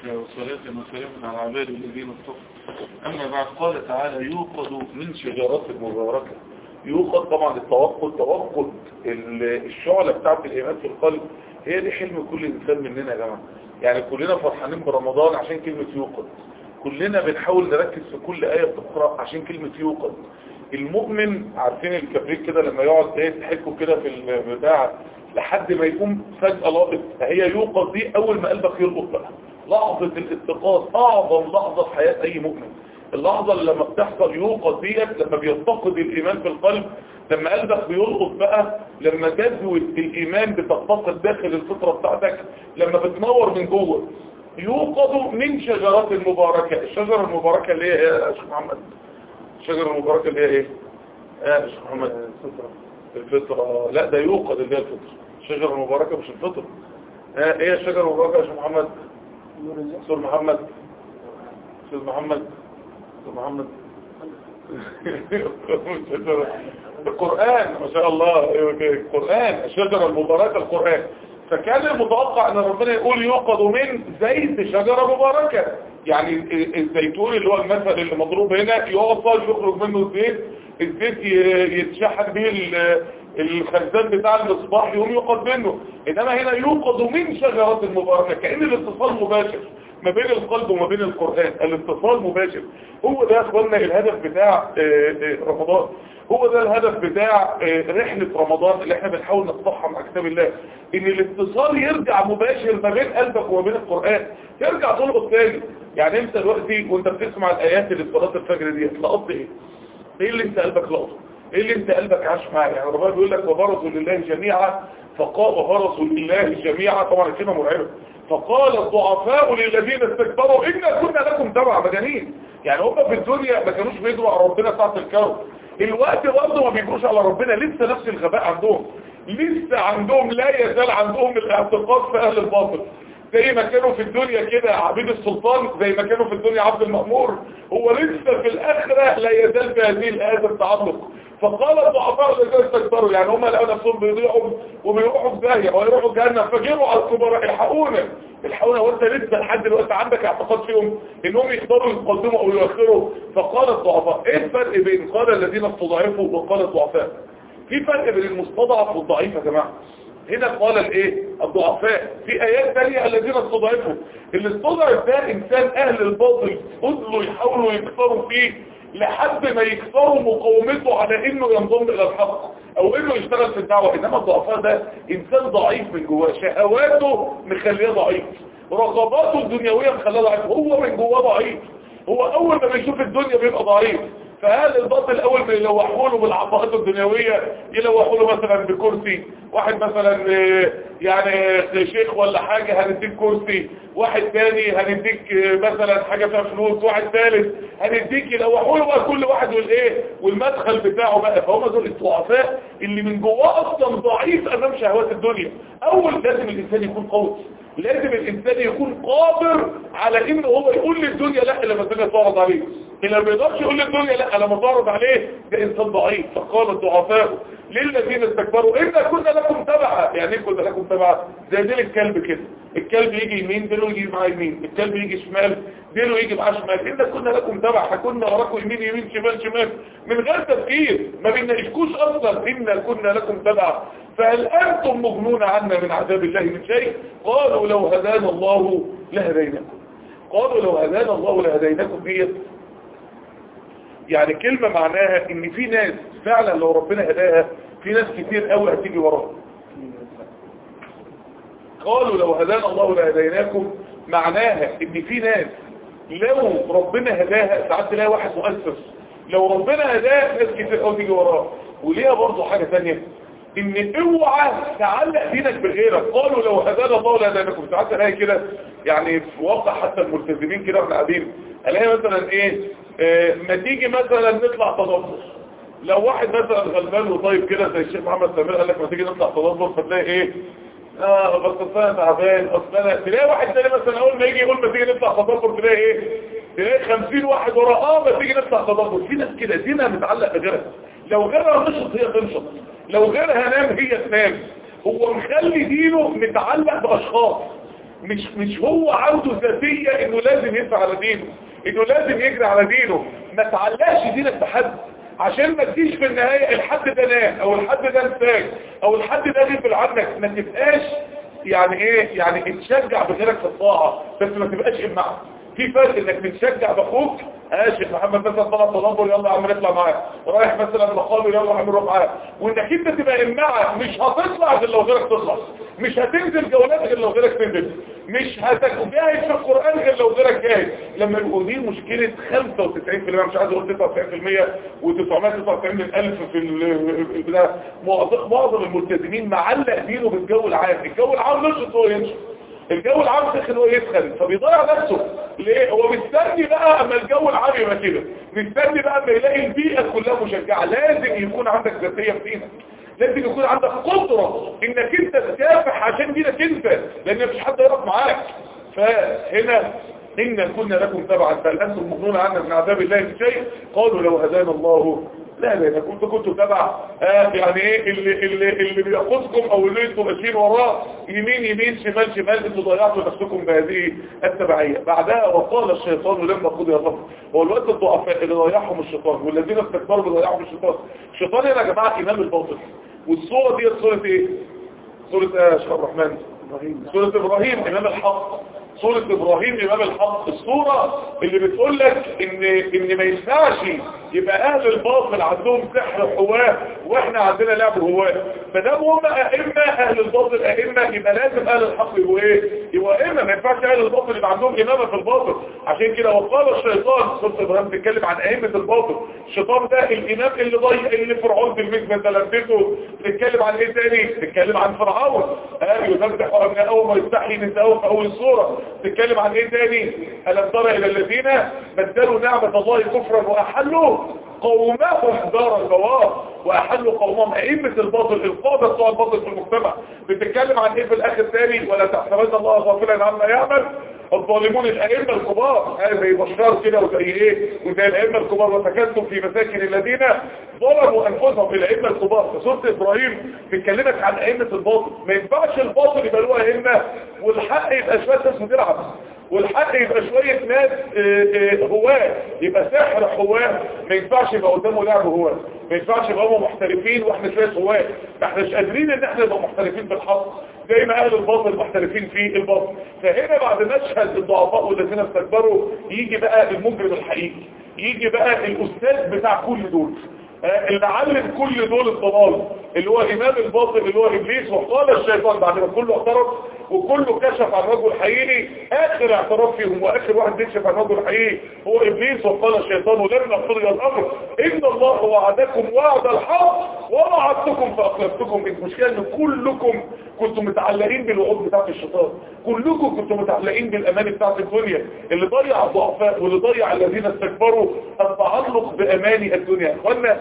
وصلاة وسلام على عباد الذين اصطفى أما بعد قال تعالى يوقد من شجرات مباركة يوقد طبعا التوقد توقد الشعلة بتاعت الإيمان في القلب هي دي حلم كل إنسان مننا يا جماعة يعني كلنا فرحانين برمضان عشان كلمة يوقد كلنا بنحاول نركز في كل آية بتقرأ عشان كلمة يوقد المؤمن عارفين الكبريت كده لما يقعد ايه تحكه كده في البتاع لحد ما يقوم فجأة لاقط فهي يوقظ دي اول ما قلبك يلقط بقى لحظة الاستيقاظ اعظم لحظة في حياة اي مؤمن اللحظة اللي لما بتحصل يوقظ ديت لما بيفتقد الايمان في القلب لما قلبك بيلقط بقى لما جذوة الايمان بتفتقد داخل الفطرة بتاعتك لما بتنور من جوه يوقظ من شجرات المباركة الشجرة المباركة اللي هي ايه يا شيخ محمد الشجرة المباركة اللي هي ايه اه يا شيخ محمد الفطرة الفطرة لا ده يوقظ اللي هي الفطرة الشجرة المباركة مش الفطرة اه ايه الشجرة المباركة يا شيخ محمد سور محمد سور محمد سور محمد القرآن ما شاء الله القرآن الشجرة المباركة القرآن فكان المتوقع ان ربنا يقول يوقظ من زيت شجرة مباركة يعني الزيتون اللي هو المثل اللي مضروب هنا يوصل يخرج منه الزيت الزيت يتشحن به الخزان بتاع المصباح يقوم يوقظ منه انما هنا يوقظ من شجرات المباركة كأن الاتصال مباشر ما بين القلب وما بين القرآن الاتصال مباشر هو ده يا اخوانا الهدف بتاع رمضان هو ده الهدف بتاع رحلة رمضان اللي احنا بنحاول نصحها مع كتاب الله ان الاتصال يرجع مباشر ما بين قلبك وما بين القرآن يرجع تلقط تاني يعني انت دلوقتي وانت بتسمع الايات اللي في صلاه الفجر دي لقطت ايه ايه اللي انت قلبك لقطه ايه اللي انت قلبك عاش معاه يعني ربنا بيقول لك وبرزوا لله جميعا فقال وبرزوا لله جميعا طبعا الكلمه مرعبه فقال الضعفاء للذين استكبروا إنا كنا لكم تبع مجانين يعني هم في الدنيا ما كانوش بيجروا على ربنا ساعة الكون الوقت برضه ما بيجروش على ربنا لسه نفس الغباء عندهم لسه عندهم لا يزال عندهم الاعتقاد في أهل الباطل زي ما كانوا في الدنيا كده عبيد السلطان زي ما كانوا في الدنيا عبد المأمور هو لسه في الآخرة لا يزال في هذه الآية التعلق فقال الضعفاء الذين استكبروا يعني هم لقوا نفسهم بيضيعوا وبيروحوا في داهيه ويروحوا جهنم فجروا على الكبراء الحقونا الحقونا وانت لسه لحد دلوقتي عندك اعتقاد فيهم انهم يقدروا يقدموا او يؤخروا فقال الضعفاء ايه الفرق بين قال الذين استضعفوا وقال الضعفاء في فرق بين المستضعف والضعيف يا جماعه هنا قال الايه الضعفاء في ايات ثانيه الذين استضعفوا اللي استضعف ده انسان اهل الباطل فضلوا يحاولوا يكسروا فيه لحد ما يكسروا مقاومته على انه ينضم الى الحق او انه يشتغل في الدعوة انما الضعفاء ده انسان ضعيف من جواه شهواته مخليه ضعيف رغباته الدنيوية مخليه ضعيف هو من جواه ضعيف هو اول ما بيشوف الدنيا بيبقى ضعيف فهذا الباطل اول ما يلوحوا له بالعطاءات الدنيوية يلوحوا له مثلا بكرسي واحد مثلا يعني شيخ ولا حاجة هنديك كرسي واحد تاني هنديك مثلا حاجة فيها فلوس واحد ثالث هنديك يلوحوا له بقى كل واحد والايه والمدخل بتاعه بقى فهم دول الضعفاء اللي من جواه اصلا ضعيف امام شهوات الدنيا اول لازم الانسان يكون قوي لازم الانسان يكون قادر على انه هو يقول للدنيا لا لما الدنيا تعرض عليه اللي ما بيقدرش يقول للدنيا لا لما تعرض عليه ده انسان ضعيف فقال الضعفاء للذين استكبروا إنا كنا لكم تبعا يعني ايه كنا لكم تبعا زي ديل الكلب كده الكلب يجي يمين ديله يجي معاه يمين الكلب يجي شمال ديله يجي معاه شمال إنا كنا لكم تبعا احنا كنا وراكم يمين يمين شمال شمال من غير تفكير ما بنناقشكوش اصلا إنا كنا لكم تبعا فهل أنتم مغنون عنا من عذاب الله من شيء قالوا لو هدانا الله لهديناكم قالوا لو هدانا الله لهديناكم ديت يعني كلمة معناها ان في ناس فعلا لو ربنا هداها في ناس كتير قوي هتيجي وراها قالوا لو هدانا الله لهديناكم معناها ان في ناس لو ربنا هداها ساعات تلاقي واحد مؤسس لو ربنا هداه ناس كتير قوي تيجي وراه وليها برضه حاجة ثانيه ان اوعى تعلق دينك بغيرك قالوا لو هدانا الله لهديناكم ساعات تلاقي كده يعني في واقع حتى الملتزمين كده واحنا قاعدين الاقي مثلا ايه اه ما تيجي مثلا نطلع تدبر لو واحد مثلا غلبان وطيب كده زي الشيخ محمد سمير قال لك ما تيجي نطلع تدبر فتلاقي ايه اه بس انا تعبان اصل انا تلاقي واحد تاني مثلا اول ما يجي يقول ما تيجي نطلع تدبر تلاقي ايه تلاقي 50 واحد ورا اه ما تيجي نطلع تدبر في ناس كده دينها متعلق بغيرها لو غيرها نشط هي تنشط لو غيرها نام هي تنام هو مخلي دينه متعلق باشخاص مش مش هو عنده ذاتيه انه لازم يدفع على دينه انه لازم يجري على دينه ما تعلقش دينك بحد عشان ما تجيش في النهاية الحد ده نام او الحد ده نساك او الحد ده غفل عنك ما تبقاش يعني ايه يعني اتشجع بغيرك في الطاعة بس ما تبقاش امعه في فرق انك بتشجع باخوك اه شيخ محمد مثلا طلب تدبر يلا يا عم نطلع معاه رايح مثلا مقابل يلا يا عم نروح معاه وانك انت تبقى امعه مش هتطلع غير لو غيرك تطلع مش هتنزل جولات غير لو غيرك تنزل مش هتجاهد في القرآن غير لو غيرك جاهد لما يبقوا دي مشكلة 95% مش عايز اقول 99% و999 من الف في البداية معظم الملتزمين معلق دينه بالجو العام الجو العام مش هو يمشي الجو العام سخن هو يسخن فبيضيع نفسه ليه هو مستني بقى اما الجو العام يبقى كده مستني بقى اما يلاقي البيئة كلها مشجعة لازم يكون عندك ذاتية في دينك لازم يكون عندك قدرة انك انت تكافح عشان دينك انت لان مفيش حد يقف معاك فهنا إن كنا لكم تبعا فهل أنتم مغنون عنا من عذاب الله في شيء قالوا لو هدانا الله لا لا كنت كنتوا تبع آه يعني ايه اللي, اللي, اللي بيقودكم او اللي انتم ماشيين وراه يمين يمين شمال شمال انتوا ضيعتوا نفسكم بهذه التبعية بعدها وقال الشيطان لما قضي الرب هو الوقت الضعفاء اللي ضيعهم الشيطان والذين استكبروا اللي ضيعهم الشيطان الشيطان هنا يا جماعه امام الباطل والصورة دي صورة ايه صورة ايه يا شيخ الرحمن سورة ابراهيم امام الحق سورة ابراهيم امام الحق الصورة اللي بتقول لك ان ان ما ينفعش يبقى اهل الباطل عندهم سحر حواه واحنا عندنا لعب هواه فدام هم ائمة اهل الباطل ائمة يبقى لازم اهل الحق يبقوا ايه يبقوا ائمة ما ينفعش اهل الباطل يبقى عندهم امامة في الباطل عشان كده وقال الشيطان سورة ابراهيم بتتكلم عن ائمة الباطل الشيطان ده الامام اللي ضيع اللي فرعون بالمثل تلبسه بتتكلم عن ايه تاني بتتكلم عن فرعون ها يذبح ابنائهم ويستحيي نساءهم في اول الصورة بتتكلم عن ايه تاني ألم ترى إلى الذين بدلوا نعمة الله كفرا وأحلوا قومهم دار البوار وأحلوا قومهم أئمة الباطل القادة بتوع الباطل في المجتمع بتتكلم عن ايه في الآخر تاني ولا تحسبن الله غافلا عما يعمل الظالمون الأئمة الكبار هذا زي بشار كده وزي ايه وزي الأئمة الكبار وتكتم في مساكن الذين ظلموا أنفسهم الأئمة الكبار في سورة إبراهيم بتكلمك عن أئمة الباطل ما ينفعش الباطل يبقى له أئمة والحق يبقى شوية ناس بتلعب والحق يبقى شوية ناس هواه يبقى سحر هواه ما ينفعش يبقى قدامه لعب هواه ما ينفعش يبقى هم محترفين واحنا شوية هواه احنا مش قادرين ان احنا نبقى محترفين بالحق زي ما اهل الباطل محترفين في الباطل فهنا بعد مشهد الضعفاء والذين استكبروا يجي بقى المجرم الحقيقي يجي بقى الاستاذ بتاع كل دول اللي علم كل دول الضلال اللي هو امام الباطل اللي هو ابليس وقال الشيطان بعد ما كله اعترف وكله كشف عن رجل حقيقي اخر اعتراف فيهم واخر واحد يكشف عن رجل حقيقي هو ابليس وقال الشيطان ولما قضي الامر ان الله وعدكم وعد الحق ووعدتكم فاخلفتكم المشكله ان كلكم كنتم متعلقين بالوعود بتاعت الشيطان كلكم كنتم متعلقين بالامان بتاعت الدنيا اللي ضيع الضعفاء واللي ضيع الذين استكبروا التعلق باماني الدنيا اخوانا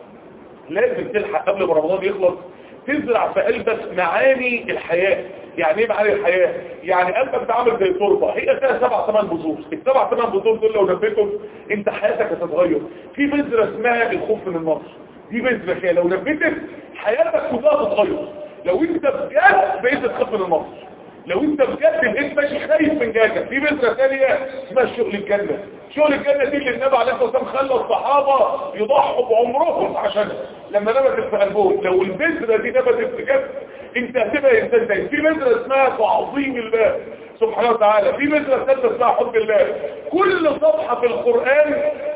لازم تلحق قبل ما رمضان يخلص تزرع في قلبك معاني الحياة يعني ايه معاني الحياة يعني قلبك ده عامل زي تربة هي فيها سبع ثمان بذور السبع ثمان بذور دول لو نبيتهم انت حياتك هتتغير في بذرة اسمها الخوف من النار دي بذرة فيها لو نبيتك حياتك كلها تتغير لو انت بجد بقيت تخاف من النار لو انت بجد انت ماشي خايف من جاجة في بذرة ثانية اسمها شغل الجنة شغل الجنة دي اللي النبي عليه الصلاة والسلام خلى الصحابة يضحوا بعمرهم عشانها لما نبتت في قلبهم لو البذرة دي نبتت بجد انت هتبقى انسان تاني في بذرة اسمها تعظيم الله سبحانه وتعالى في بذرة ثالثة اسمها حب الله كل صفحة في القرآن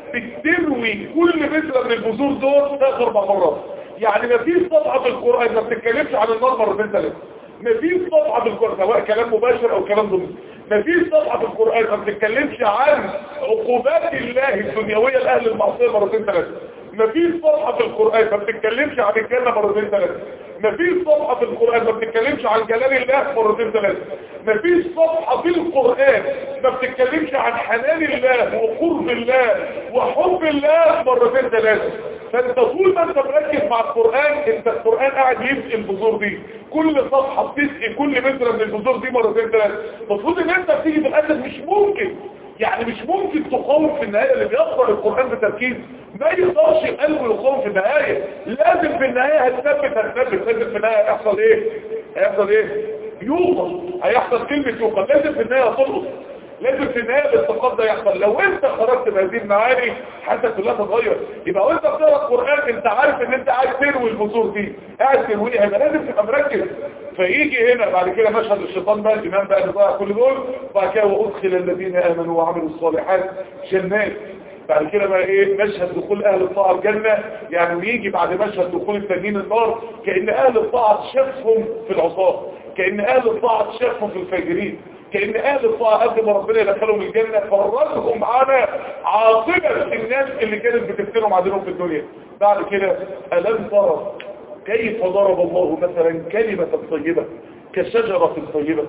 بتروي كل بذرة من البذور دول ثلاث اربع مرات يعني ما فيش صفحة في القرآن ما بتتكلمش عن النار مرتين ثلاثة مفيش صفحة في القرآن سواء كلام مباشر او كلام ضمني مفيش صفحة في القرآن ما بتتكلمش عن عقوبات الله الدنيوية لأهل المعصية مرتين ثلاثة مفيش صفحة في القرآن ما بتتكلمش عن الجنة مرتين ثلاثة مفيش صفحة في القرآن ما بتتكلمش عن جلال الله مرتين ثلاثة مفيش صفحة في القرآن ما بتتكلمش عن حنان الله وقرب الله وحب الله مرتين ثلاثة فانت طول ما انت مركز مع القرآن انت القرآن قاعد يسقي البذور دي كل صفحة بتسقي كل بذرة من البذور دي مرتين ثلاثة المفروض ان انت بتيجي في الاخر مش ممكن يعني مش ممكن تقاوم في النهاية اللي بيقرأ القرآن بتركيز ما يقدرش قلبه يقاوم في النهاية لازم في النهاية هتثبت هتثبت لازم في النهاية هيحصل ايه هيحصل ايه يوقظ هيحصل كلمة يوقظ لازم في النهاية تلقط لازم في النهاية الاتقاط ده يحصل لو انت خرجت بهذه المعاني حياتك كلها تتغير يبقى وانت بتقرا القران انت عارف ان انت قاعد تروي البذور دي قاعد ترويها يبقى لازم تبقى مركز فيجي هنا بعد كده مشهد الشيطان بقى الامام بقى بيضيع كل دول وبعد كده وادخل الذين امنوا وعملوا الصالحات جنات بعد كده بقى ايه مشهد دخول اهل الطاعه الجنه يعني ويجي بعد مشهد دخول التانيين النار كان اهل الطاعه شافهم في العصاه كان اهل الطاعه شافهم في الفاجرين كأن أهل الطاعة قبل ما ربنا يدخلهم الجنة فرزهم معانا عاقبة الناس اللي كانت بتفتنهم عدلهم في الدنيا بعد كده ألم ترى كيف ضرب الله مثلا كلمة طيبة كشجرة طيبة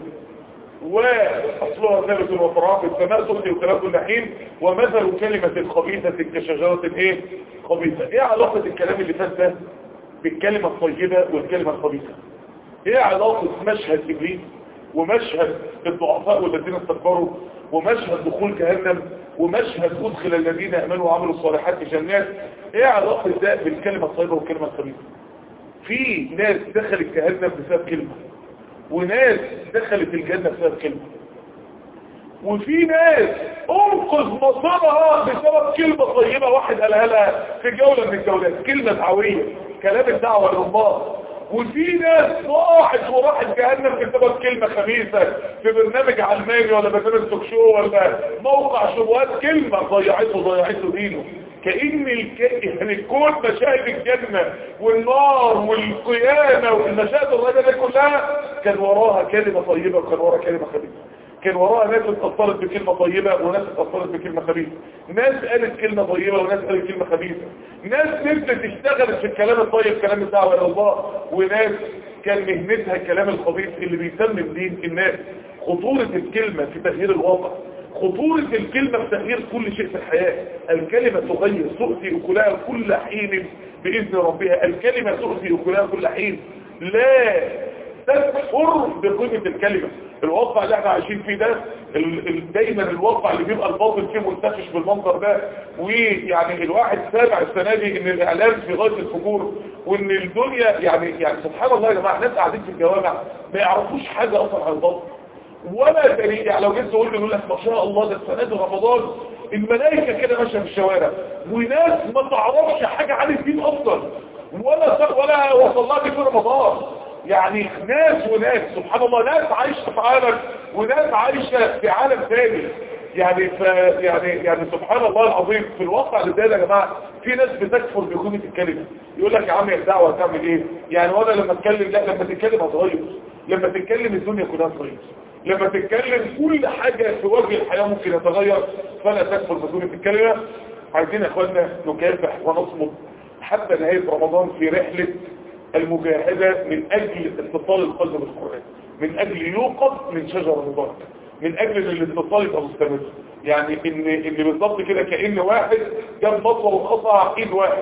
وأصلها ثابت وفراغ في السماء تخطي وكلام كل حين ومثل كلمة خبيثة كشجرة ايه خبيثة ايه علاقة الكلام اللي فات ده بالكلمة الطيبة والكلمة الخبيثة ايه علاقة مشهد إبليس ومشهد الضعفاء والذين استكبروا ومشهد دخول جهنم ومشهد ادخل الذين امنوا وعملوا الصالحات في جنات ايه علاقه ده بالكلمه الطيبه والكلمه الخبيثه في ناس دخلت جهنم بسبب كلمه وناس دخلت الجنه بسبب كلمه وفي ناس انقذ مصيرها بسبب كلمه طيبه واحد قالها لها في جوله من الجولات كلمه دعويه كلام الدعوه لله وفي ناس راحت وراحت جهنم بسبب كلمة خبيثة في برنامج علماني ولا برنامج توك شو ولا موقع شبهات كلمة ضيعته ضيعته دينه كأن الك... يعني كل مشاهد الجنة والنار والقيامة والمشاهد الرجل دي كلها كان وراها كلمة طيبة وكان وراها كلمة خبيثة كان وراها ناس اتأثرت بكلمة طيبة وناس اتأثرت بكلمة خبيثة ناس قالت كلمة طيبة وناس قالت كلمة خبيثة ناس نزلت اشتغلت في الكلام الطيب كلام الدعوة إلى الله وناس كان مهنتها الكلام الخبيث اللي بيسمم دين الناس خطورة الكلمة في تغيير الواقع خطورة الكلمة في تغيير كل شيء في الحياة الكلمة تغير تؤتي أكلها كل حين بإذن ربها الكلمة تؤتي أكلها كل حين لا تكفر بقيمة الكلمة الواقع اللي احنا عايشين فيه ده ال- ال- دايما الواقع اللي بيبقى الباطل فيه منتشش بالمنظر ده ويعني الواحد سامع السنة دي ان الاعلام في غاية الفجور وان الدنيا يعني يعني سبحان الله يا جماعة ناس قاعدين في الجوامع ما يعرفوش حاجة اصلا عن الباطل ولا دليل يعني لو جيت تقول لي يقول لك ما شاء الله ده السنة دي رمضان الملائكة كده ماشية في الشوارع وناس ما تعرفش حاجة عن الدين اصلا ولا ولا وصل لها في رمضان يعني ناس وناس سبحان الله ناس عايشة في عالم وناس عايشة في عالم ثاني يعني ف يعني يعني سبحان الله العظيم في الواقع اللي ده يا جماعه في ناس بتكفر بقيمه الكلمه يقول لك يا عم يا الدعوه هتعمل ايه يعني وانا لما اتكلم لا لما تتكلم هتغير لما تتكلم الدنيا كلها هتغير لما تتكلم كل حاجه في وجه الحياه ممكن يتغير فلا تكفر بقيمه الكلمه عايزين يا اخوانا نكافح ونصمد حتى نهايه رمضان في رحله المجاهدة من أجل اتصال القلب بالقرآن من أجل يوقظ من شجرة مباركة من أجل أن الاتصال يبقى مستمر يعني إن إن بالظبط كده كأن واحد جاب مطوة وقطع إيد واحد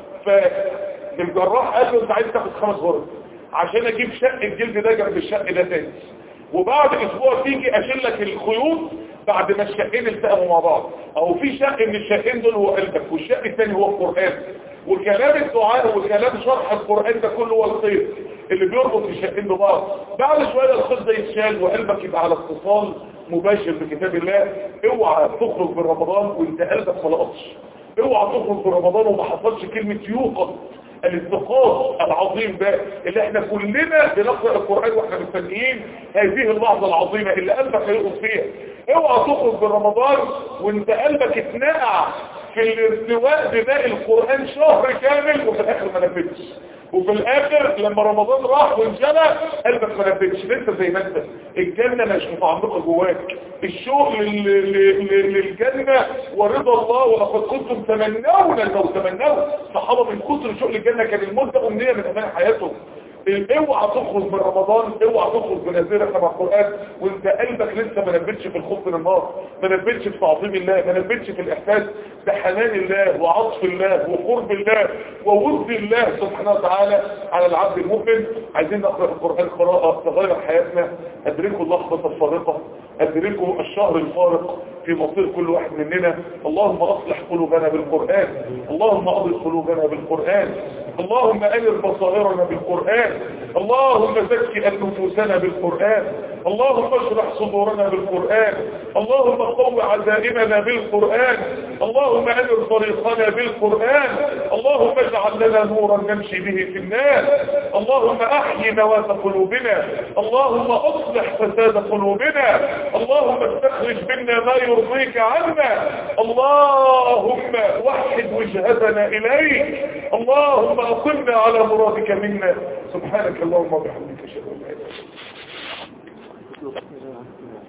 فالجراح قال له أنت عايز تاخد خمس غرز عشان أجيب شق الجلد ده جنب الشق ده تاني وبعد أسبوع تيجي أشيل لك الخيوط بعد ما الشقين التقموا مع بعض أو في شق من الشقين دول هو قلبك والشق الثاني هو القرآن وكلام الدعاء وكلام شرح القرآن ده كله هو الخير اللي بيربط الشيئين ببعض بعد شوية الخير ده يتشال وقلبك يبقى على اتصال مباشر بكتاب الله اوعى تخرج من رمضان وانت قلبك ما لقطش اوعى تخرج من رمضان وما حصلش كلمة يوقظ الاستيقاظ العظيم ده اللي احنا كلنا بنقرأ القرآن واحنا مستنيين هذه اللحظة العظيمة اللي قلبك هيقص فيها اوعى تخرج من رمضان وانت قلبك اتنقع في الارتواء بماء القرآن شهر كامل وفي الاخر ما نفذش وفي الاخر لما رمضان راح وانجلى قلبك ما نفذش لسه زي ما انت الجنة مش متعمقة جواك الشوق لل- لل- لل- للجنة ورضا الله ولقد كنتم تمنون الموت تمنون صحابة من كتر شوق للجنة كان الموت ده امنية من امان حياتهم اوعى تخرج من رمضان اوعى تخرج من هذه الرحله مع القران وانت قلبك لسه ما نبتش في الخوف من النار ما نبتش في تعظيم الله ما نبتش في الاحساس بحنان الله وعطف الله وقرب الله وود الله سبحانه وتعالى على العبد المؤمن عايزين نقرا القران قراءه تغير حياتنا ادركوا اللحظه الفارقه ادركوا الشهر الفارق في مصير كل واحد مننا اللهم اصلح قلوبنا بالقرآن اللهم اضل قلوبنا بالقرآن اللهم انر بصائرنا بالقرآن اللهم زكي نفوسنا بالقرآن اللهم اشرح صدورنا بالقرآن اللهم قو عزائمنا بالقرآن اللهم انر طريقنا بالقرآن اللهم اجعل لنا نورا نمشي به في الناس اللهم احيي نواة قلوبنا اللهم اصلح فساد قلوبنا اللهم استخرج منا ما يرضيك عنا اللهم وحد وجهتنا اليك اللهم اقمنا على مرادك منا سبحانك اللهم وبحمدك اشهد ان لا اله الا انت